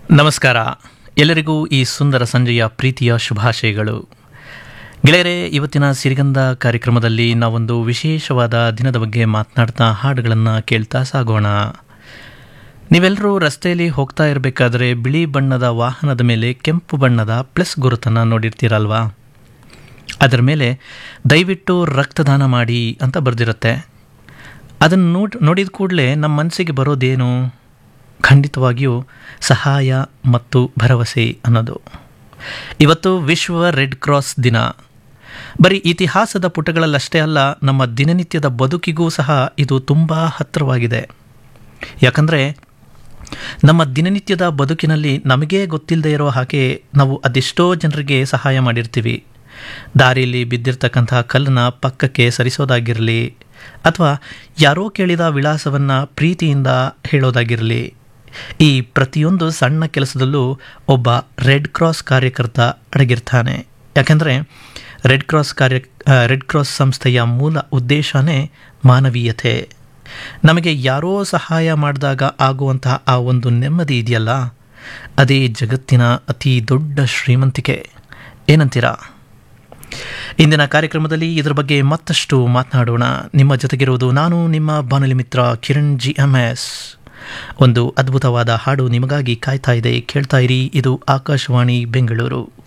ನಮಸ್ಕಾರ ಎಲ್ಲರಿಗೂ ಈ ಸುಂದರ ಸಂಜೆಯ ಪ್ರೀತಿಯ ಶುಭಾಶಯಗಳು ಗೆಳೆಯರೆ ಇವತ್ತಿನ ಸಿರಿಗಂಧ ಕಾರ್ಯಕ್ರಮದಲ್ಲಿ ನಾವೊಂದು ವಿಶೇಷವಾದ ದಿನದ ಬಗ್ಗೆ ಮಾತನಾಡ್ತಾ ಹಾಡುಗಳನ್ನು ಕೇಳ್ತಾ ಸಾಗೋಣ ನೀವೆಲ್ಲರೂ ರಸ್ತೆಯಲ್ಲಿ ಹೋಗ್ತಾ ಇರಬೇಕಾದ್ರೆ ಬಿಳಿ ಬಣ್ಣದ ವಾಹನದ ಮೇಲೆ ಕೆಂಪು ಬಣ್ಣದ ಪ್ಲಸ್ ಗುರುತನ್ನು ನೋಡಿರ್ತೀರಲ್ವಾ ಅದರ ಮೇಲೆ ದಯವಿಟ್ಟು ರಕ್ತದಾನ ಮಾಡಿ ಅಂತ ಬರೆದಿರುತ್ತೆ ಅದನ್ನು ನೋಡ್ ನೋಡಿದ ಕೂಡಲೇ ನಮ್ಮ ಮನಸ್ಸಿಗೆ ಬರೋದೇನು ಖಂಡಿತವಾಗಿಯೂ ಸಹಾಯ ಮತ್ತು ಭರವಸೆ ಅನ್ನೋದು ಇವತ್ತು ವಿಶ್ವ ರೆಡ್ ಕ್ರಾಸ್ ದಿನ ಬರೀ ಇತಿಹಾಸದ ಪುಟಗಳಲ್ಲಷ್ಟೇ ಅಲ್ಲ ನಮ್ಮ ದಿನನಿತ್ಯದ ಬದುಕಿಗೂ ಸಹ ಇದು ತುಂಬ ಹತ್ತಿರವಾಗಿದೆ ಯಾಕಂದರೆ ನಮ್ಮ ದಿನನಿತ್ಯದ ಬದುಕಿನಲ್ಲಿ ನಮಗೇ ಗೊತ್ತಿಲ್ಲದೆ ಇರೋ ಹಾಗೆ ನಾವು ಅದೆಷ್ಟೋ ಜನರಿಗೆ ಸಹಾಯ ಮಾಡಿರ್ತೀವಿ ದಾರಿಯಲ್ಲಿ ಬಿದ್ದಿರ್ತಕ್ಕಂಥ ಕಲ್ಲನ್ನ ಪಕ್ಕಕ್ಕೆ ಸರಿಸೋದಾಗಿರಲಿ ಅಥವಾ ಯಾರೋ ಕೇಳಿದ ವಿಳಾಸವನ್ನು ಪ್ರೀತಿಯಿಂದ ಹೇಳೋದಾಗಿರಲಿ ಈ ಪ್ರತಿಯೊಂದು ಸಣ್ಣ ಕೆಲಸದಲ್ಲೂ ಒಬ್ಬ ರೆಡ್ ಕ್ರಾಸ್ ಕಾರ್ಯಕರ್ತ ಅಡಗಿರ್ತಾನೆ ಯಾಕೆಂದರೆ ರೆಡ್ ಕ್ರಾಸ್ ಕಾರ್ಯ ರೆಡ್ ಕ್ರಾಸ್ ಸಂಸ್ಥೆಯ ಮೂಲ ಉದ್ದೇಶನೇ ಮಾನವೀಯತೆ ನಮಗೆ ಯಾರೋ ಸಹಾಯ ಮಾಡಿದಾಗ ಆಗುವಂತಹ ಆ ಒಂದು ನೆಮ್ಮದಿ ಇದೆಯಲ್ಲ ಅದೇ ಜಗತ್ತಿನ ಅತಿ ದೊಡ್ಡ ಶ್ರೀಮಂತಿಕೆ ಏನಂತೀರಾ ಇಂದಿನ ಕಾರ್ಯಕ್ರಮದಲ್ಲಿ ಇದರ ಬಗ್ಗೆ ಮತ್ತಷ್ಟು ಮಾತನಾಡೋಣ ನಿಮ್ಮ ಜೊತೆಗಿರುವುದು ನಾನು ನಿಮ್ಮ ಬಾನುಲಿ ಮಿತ್ರ ಕಿರಣ್ ಜಿ ಎಂ ಎಸ್ ಒಂದು ಅದ್ಭುತವಾದ ಹಾಡು ನಿಮಗಾಗಿ ಕಾಯ್ತಾ ಇದೆ ಕೇಳ್ತಾ ಇರಿ ಇದು ಆಕಾಶವಾಣಿ ಬೆಂಗಳೂರು